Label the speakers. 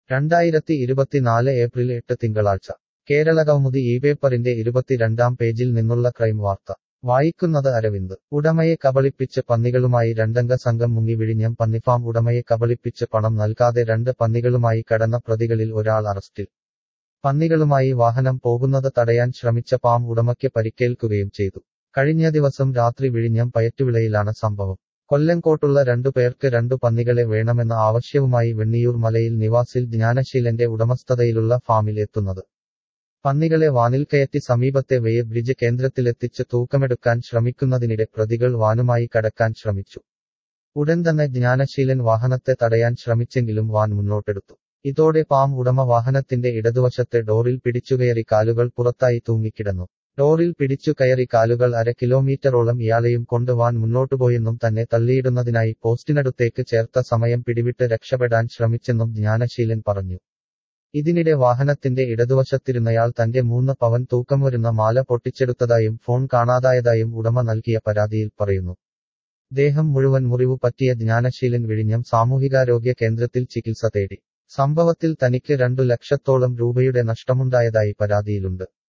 Speaker 1: രണ്ടായിരത്തി ഇരുപത്തിനാല് ഏപ്രിൽ എട്ട് തിങ്കളാഴ്ച കേരളകൗമുദി ഈ പേപ്പറിന്റെ ഇരുപത്തിരണ്ടാം പേജിൽ നിന്നുള്ള ക്രൈം വാർത്ത വായിക്കുന്നത് അരവിന്ദ് ഉടമയെ കബളിപ്പിച്ച് പന്നികളുമായി രണ്ടംഗ സംഘം മുങ്ങി വിഴിഞ്ഞം പന്നിഫാം ഉടമയെ കബളിപ്പിച്ച് പണം നൽകാതെ രണ്ട് പന്നികളുമായി കടന്ന പ്രതികളിൽ ഒരാൾ അറസ്റ്റിൽ പന്നികളുമായി വാഹനം പോകുന്നത് തടയാൻ ശ്രമിച്ച പാം ഉടമയ്ക്ക് പരിക്കേൽക്കുകയും ചെയ്തു കഴിഞ്ഞ ദിവസം രാത്രി വിഴിഞ്ഞം പയറ്റുവിളയിലാണ് സംഭവം കൊല്ലങ്കോട്ടുള്ള രണ്ടു പേർക്ക് രണ്ടു പന്നികളെ വേണമെന്ന ആവശ്യവുമായി വെണ്ണിയൂർ മലയിൽ നിവാസിൽ ജ്ഞാനശീലന്റെ ഉടമസ്ഥതയിലുള്ള ഫാമിൽ എത്തുന്നത് പന്നികളെ വാനിൽ കയറ്റി സമീപത്തെ വെയ ബ്രിഡ്ജ് കേന്ദ്രത്തിലെത്തിച്ച് തൂക്കമെടുക്കാൻ ശ്രമിക്കുന്നതിനിടെ പ്രതികൾ വാനുമായി കടക്കാൻ ശ്രമിച്ചു ഉടൻ തന്നെ ജ്ഞാനശീലൻ വാഹനത്തെ തടയാൻ ശ്രമിച്ചെങ്കിലും വാൻ മുന്നോട്ടെടുത്തു ഇതോടെ പാം ഉടമ വാഹനത്തിന്റെ ഇടതുവശത്തെ ഡോറിൽ പിടിച്ചുകയറി കാലുകൾ പുറത്തായി തൂങ്ങിക്കിടന്നു ഡോറിൽ പിടിച്ചു കയറി കാലുകൾ അര കിലോമീറ്ററോളം ഇയാളെയും കൊണ്ട് വാൻ മുന്നോട്ടുപോയെന്നും തന്നെ തള്ളിയിടുന്നതിനായി പോസ്റ്റിനടുത്തേക്ക് ചേർത്ത സമയം പിടിവിട്ട് രക്ഷപ്പെടാൻ ശ്രമിച്ചെന്നും ജ്ഞാനശീലൻ പറഞ്ഞു ഇതിനിടെ വാഹനത്തിന്റെ ഇടതുവശത്തിരുന്നയാൾ തന്റെ മൂന്ന് പവൻ തൂക്കം വരുന്ന മാല പൊട്ടിച്ചെടുത്തതായും ഫോൺ കാണാതായതായും ഉടമ നൽകിയ പരാതിയിൽ പറയുന്നു ദേഹം മുഴുവൻ മുറിവ് പറ്റിയ ജ്ഞാനശീലൻ വിഴിഞ്ഞം സാമൂഹികാരോഗ്യ കേന്ദ്രത്തിൽ ചികിത്സ തേടി സംഭവത്തിൽ തനിക്ക് രണ്ടു ലക്ഷത്തോളം രൂപയുടെ നഷ്ടമുണ്ടായതായി പരാതിയിലുണ്ട്